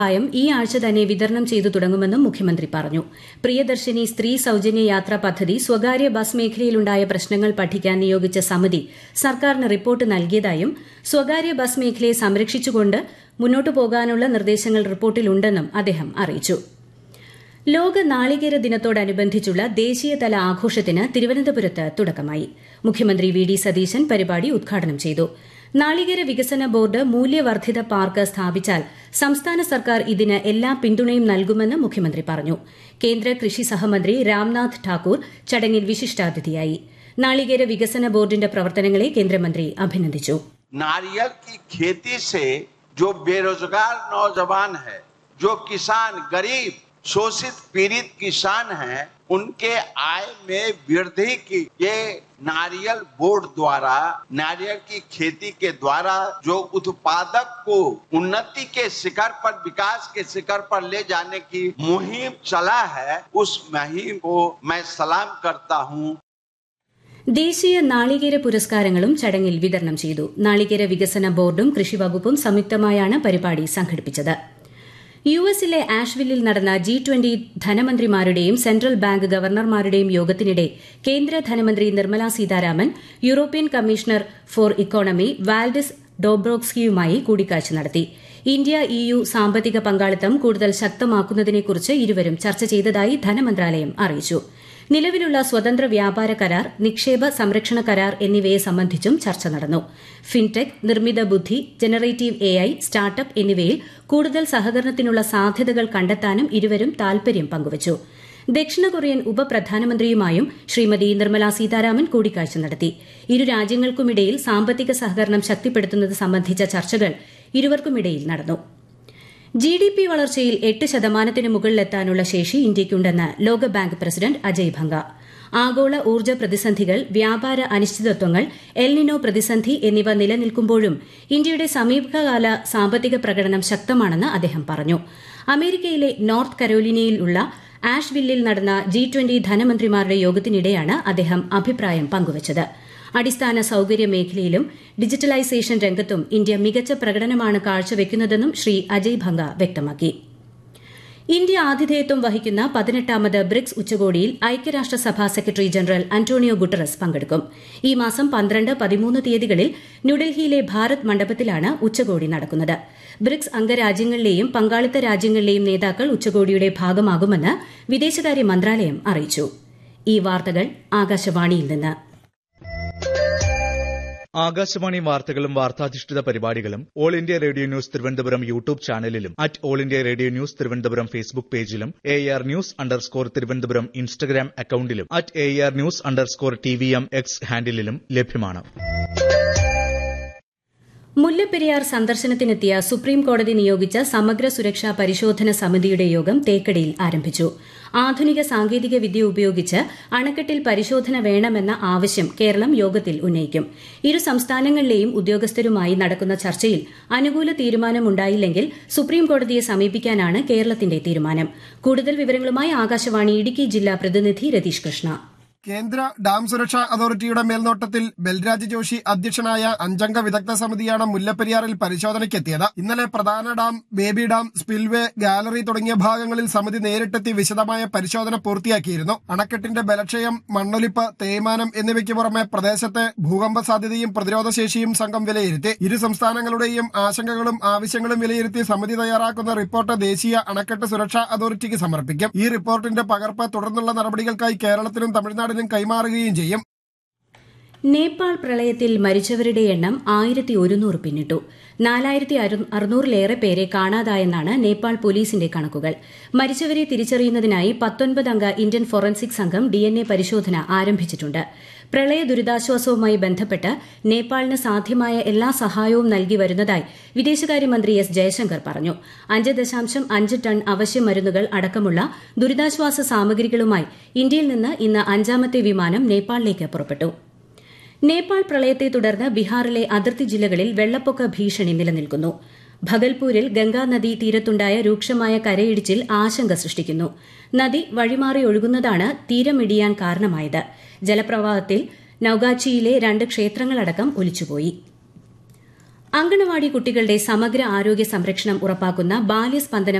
സഹായം ഈ ആഴ്ച തന്നെ വിതരണം ചെയ്തു തുടങ്ങുമെന്നും മുഖ്യമന്ത്രി പറഞ്ഞു പ്രിയദർശിനി സ്ത്രീ സൌജന്യ യാത്രാ പദ്ധതി സ്വകാര്യ ബസ് മേഖലയിലുണ്ടായ പ്രശ്നങ്ങൾ പഠിക്കാൻ നിയോഗിച്ച സമിതി സർക്കാരിന് റിപ്പോർട്ട് നൽകിയതായും സ്വകാര്യ ബസ് മേഖലയെ സംരക്ഷിച്ചുകൊണ്ട് മുന്നോട്ടു പോകാനുള്ള നിർദ്ദേശങ്ങൾ റിപ്പോർട്ടിലുണ്ടെന്നും അദ്ദേഹം അറിയിച്ചു ലോക നാളികേര ദിനത്തോടനുബന്ധിച്ചുള്ള ദേശീയതല ആഘോഷത്തിന് തിരുവനന്തപുരത്ത് തുടക്കമായി മുഖ്യമന്ത്രി വി ഡി സതീശൻ പരിപാടി ഉദ്ഘാടനം ചെയ്തു നാളികേര വികസന ബോർഡ് മൂല്യവർദ്ധിത പാർക്ക് സ്ഥാപിച്ചാൽ സംസ്ഥാന സർക്കാർ ഇതിന് എല്ലാ പിന്തുണയും നൽകുമെന്ന് മുഖ്യമന്ത്രി പറഞ്ഞു കേന്ദ്ര കൃഷി സഹമന്ത്രി രാംനാഥ് ഠാക്കൂർ ചടങ്ങിൽ വിശിഷ്ടാതിഥിയായി നാളികേര വികസന ബോർഡിന്റെ പ്രവർത്തനങ്ങളെ കേന്ദ്രമന്ത്രി അഭിനന്ദിച്ചു नारियल की खेती से जो बेरोजगार नौजवान है जो किसान गरीब शोषित पीड़ित किसान हैं उनके आय में वृद्धि की ये नारियल बोर्ड द्वारा नारियल की खेती के द्वारा जो उत्पादक को उन्नति के शिखर पर विकास के शिखर पर ले जाने की मुहिम चला है उस मुहिम को मैं सलाम करता हूँ ദേശീയ നാളികേര പുരസ്കാരങ്ങളും ചടങ്ങിൽ വിതരണം ചെയ്തു നാളികേര വികസന ബോർഡും കൃഷിവകുപ്പും സംയുക്തമായാണ് പരിപാടി സംഘടിപ്പിച്ചത് യു എസിലെ ആഷ്വില്ലിൽ നടന്ന ജി ട്വന്റി ധനമന്ത്രിമാരുടെയും സെൻട്രൽ ബാങ്ക് ഗവർണർമാരുടെയും യോഗത്തിനിടെ കേന്ദ്ര ധനമന്ത്രി Nirmala Sitharaman European commissioner for economy Valdis ഡോബ്രോക്സ്കിയുമായി കൂടിക്കാഴ്ച നടത്തി ഇന്ത്യ ഇയു സാമ്പത്തിക പങ്കാളിത്തം കൂടുതൽ ശക്തമാക്കുന്നതിനെക്കുറിച്ച് ഇരുവരും ചർച്ച ചെയ്തതായി ധനമന്ത്രാലയം അറിയിച്ചു നിലവിലുള്ള സ്വതന്ത്ര വ്യാപാര കരാർ നിക്ഷേപ സംരക്ഷണ കരാർ എന്നിവയെ സംബന്ധിച്ചും ചർച്ച നടന്നു ഫിൻടെക് നിർമ്മിത ബുദ്ധി ജനറേറ്റീവ് എ ഐ സ്റ്റാർട്ടപ്പ് എന്നിവയിൽ കൂടുതൽ സഹകരണത്തിനുള്ള സാധ്യതകൾ കണ്ടെത്താനും ഇരുവരും താൽപര്യം പങ്കുവച്ചു ദക്ഷിണ കൊറിയൻ ഉപപ്രധാനമന്ത്രിയുമായും ശ്രീമതി നിർമ്മല സീതാരാമൻ കൂടിക്കാഴ്ച നടത്തി ഇരു രാജ്യങ്ങൾക്കുമിടയിൽ സാമ്പത്തിക സഹകരണം ശക്തിപ്പെടുത്തുന്നത് സംബന്ധിച്ച ചർച്ചകൾ ഇരുവർക്കുമിടയിൽ നടന്നു ജി ഡി പി വളർച്ചയിൽ എട്ട് ശതമാനത്തിന് മുകളിലെത്താനുള്ള ശേഷി ഇന്ത്യയ്ക്കുണ്ടെന്ന് ലോകബാങ്ക് പ്രസിഡന്റ് അജയ് ഭംഗ ആഗോള ഊർജ്ജ പ്രതിസന്ധികൾ വ്യാപാര അനിശ്ചിതത്വങ്ങൾ എൽനിനോ പ്രതിസന്ധി എന്നിവ നിലനിൽക്കുമ്പോഴും ഇന്ത്യയുടെ സമീപകാല സാമ്പത്തിക പ്രകടനം ശക്തമാണെന്ന് അദ്ദേഹം പറഞ്ഞു അമേരിക്കയിലെ നോർത്ത് കരോലിനയിലുള്ള ആഷ്വില്ലിൽ നടന്ന ജി ട്വന്റി ധനമന്ത്രിമാരുടെ യോഗത്തിനിടെയാണ് അദ്ദേഹം അഭിപ്രായം പങ്കുവച്ചത് അടിസ്ഥാന സൌകര്യ മേഖലയിലും ഡിജിറ്റലൈസേഷൻ രംഗത്തും ഇന്ത്യ മികച്ച പ്രകടനമാണ് കാഴ്ചവെക്കുന്നതെന്നും ശ്രീ അജയ് ഭംഗ വ്യക്തമാക്കി ഇന്ത്യ ആതിഥേയത്വം വഹിക്കുന്ന പതിനെട്ടാമത് ബ്രിക്സ് ഉച്ചകോടിയിൽ ഐക്യരാഷ്ട്രസഭാ സെക്രട്ടറി ജനറൽ അന്റോണിയോ ഗുട്ടറസ് പങ്കെടുക്കും ഈ മാസം പന്ത്രണ്ട് പതിമൂന്ന് തീയതികളിൽ ന്യൂഡൽഹിയിലെ ഭാരത് മണ്ഡപത്തിലാണ് ഉച്ചകോടി നടക്കുന്നത് ബ്രിക്സ് അംഗരാജ്യങ്ങളിലെയും പങ്കാളിത്ത രാജ്യങ്ങളിലെയും നേതാക്കൾ ഉച്ചകോടിയുടെ ഭാഗമാകുമെന്ന് വിദേശകാര്യ മന്ത്രാലയം അറിയിച്ചു ഈ വാർത്തകൾ ആകാശവാണിയിൽ നിന്ന് ആകാശവാണി വാർത്തകളും വാർത്താധിഷ്ഠിത പരിപാടികളും all India radio news Thiruvananthapuram YouTube ചാനലിലും at all India radio news Thiruvananthapuram Facebook പേജിലും A R news underscore Thiruvananthapuram Instagram അക്കൌണ്ടിലും at A R news underscore T V M X ഹാൻഡിലും ലഭ്യമാണ് മുല്ലപ്പെരിയാർ സന്ദർശനത്തിനെത്തിയ സുപ്രീം കോടതി നിയോഗിച്ച സമഗ്ര സുരക്ഷാ പരിശോധന സമിതിയുടെ യോഗം തേക്കടിയിൽ ആരംഭിച്ചു ആധുനിക സാങ്കേതിക വിദ്യ ഉപയോഗിച്ച് അണക്കെട്ടിൽ പരിശോധന വേണമെന്ന ആവശ്യം കേരളം യോഗത്തിൽ ഉന്നയിക്കും ഇരു സംസ്ഥാനങ്ങളിലെയും ഉദ്യോഗസ്ഥരുമായി നടക്കുന്ന ചർച്ചയിൽ അനുകൂല തീരുമാനമുണ്ടായില്ലെങ്കിൽ സുപ്രീം കോടതിയെ സമീപിക്കാനാണ് കേരളത്തിന്റെ തീരുമാനം കൂടുതൽ വിവരങ്ങളുമായി ആകാശവാണി ഇടുക്കി ജില്ലാ പ്രതിനിധി രതീഷ് കൃഷ്ണ കേന്ദ്ര ഡാം സുരക്ഷാ അതോറിറ്റിയുടെ മേൽനോട്ടത്തിൽ ബൽരാജ് ജോഷി അധ്യക്ഷനായ അഞ്ചംഗ വിദഗ്ധ സമിതിയാണ് മുല്ലപ്പെരിയാറിൽ പരിശോധനയ്ക്കെത്തിയത് ഇന്നലെ പ്രധാന dam baby dam spillway gallery തുടങ്ങിയ ഭാഗങ്ങളിൽ സമിതി നേരിട്ടെത്തി വിശദമായ പരിശോധന പൂർത്തിയാക്കിയിരുന്നു അണക്കെട്ടിന്റെ ബലക്ഷയം മണ്ണൊലിപ്പ് തേയ്മാനം എന്നിവയ്ക്ക് പുറമെ പ്രദേശത്തെ ഭൂകമ്പ സാധ്യതയും പ്രതിരോധശേഷിയും സംഘം വിലയിരുത്തി ഇരു സംസ്ഥാനങ്ങളുടെയും ആശങ്കകളും ആവശ്യങ്ങളും വിലയിരുത്തി സമിതി തയ്യാറാക്കുന്ന റിപ്പോർട്ട് ദേശീയ അണക്കെട്ട് സുരക്ഷാ അതോറിറ്റിക്ക് സമർപ്പിക്കും ഈ റിപ്പോർട്ടിന്റെ പകർപ്പ് തുടർന്നുള്ള നടപടികൾക്കായി കേരളത്തിനും തമിഴ്നാട് നാടിനും കൈമാറുകയും ചെയ്യും നേപ്പാൾ പ്രളയത്തിൽ മരിച്ചവരുടെ എണ്ണം ആയിരത്തി ഒരുന്നൂറ് പിന്നിട്ടു നാലായിരത്തി അറുന്നൂറിലേറെ പേരെ കാണാതായെന്നാണ് നേപ്പാൾ പോലീസിന്റെ കണക്കുകൾ മരിച്ചവരെ തിരിച്ചറിയുന്നതിനായി പത്തൊൻപത് അംഗ ഇന്ത്യൻ ഫോറൻസിക് സംഘം ഡിഎൻഎ പരിശോധന ആരംഭിച്ചിട്ടുണ്ട് പ്രളയ ദുരിതാശ്വാസവുമായി ബന്ധപ്പെട്ട് നേപ്പാളിന് സാധ്യമായ എല്ലാ സഹായവും നൽകി വരുന്നതായി വിദേശകാര്യമന്ത്രി എസ് ജയശങ്കർ പറഞ്ഞു അഞ്ച് ദശാംശം അഞ്ച് ടൺ അവശ്യ മരുന്നുകൾ അടക്കമുള്ള ദുരിതാശ്വാസ സാമഗ്രികളുമായി ഇന്ത്യയിൽ നിന്ന് ഇന്ന് അഞ്ചാമത്തെ വിമാനം നേപ്പാളിലേക്ക് പുറപ്പെട്ടു നേപ്പാൾ പ്രളയത്തെ തുടർന്ന് ബീഹാറിലെ അതിർത്തി ജില്ലകളിൽ വെള്ളപ്പൊക്ക ഭീഷണി നിലനിൽക്കുന്നു ഭഗൽപൂരിൽ ഗംഗാനദി തീരത്തുണ്ടായ രൂക്ഷമായ കരയിടിച്ചിൽ ആശങ്ക സൃഷ്ടിക്കുന്നു നദി വഴിമാറി ഒഴുകുന്നതാണ് തീരമിടിയാൻ കാരണമായത് ജലപ്രവാഹത്തിൽ നൌഗാച്ചിയിലെ രണ്ട് ക്ഷേത്രങ്ങളടക്കം ഒലിച്ചുപോയി അങ്കണവാടി കുട്ടികളുടെ സമഗ്ര ആരോഗ്യ സംരക്ഷണം ഉറപ്പാക്കുന്ന ബാല്യസ്പന്ദനം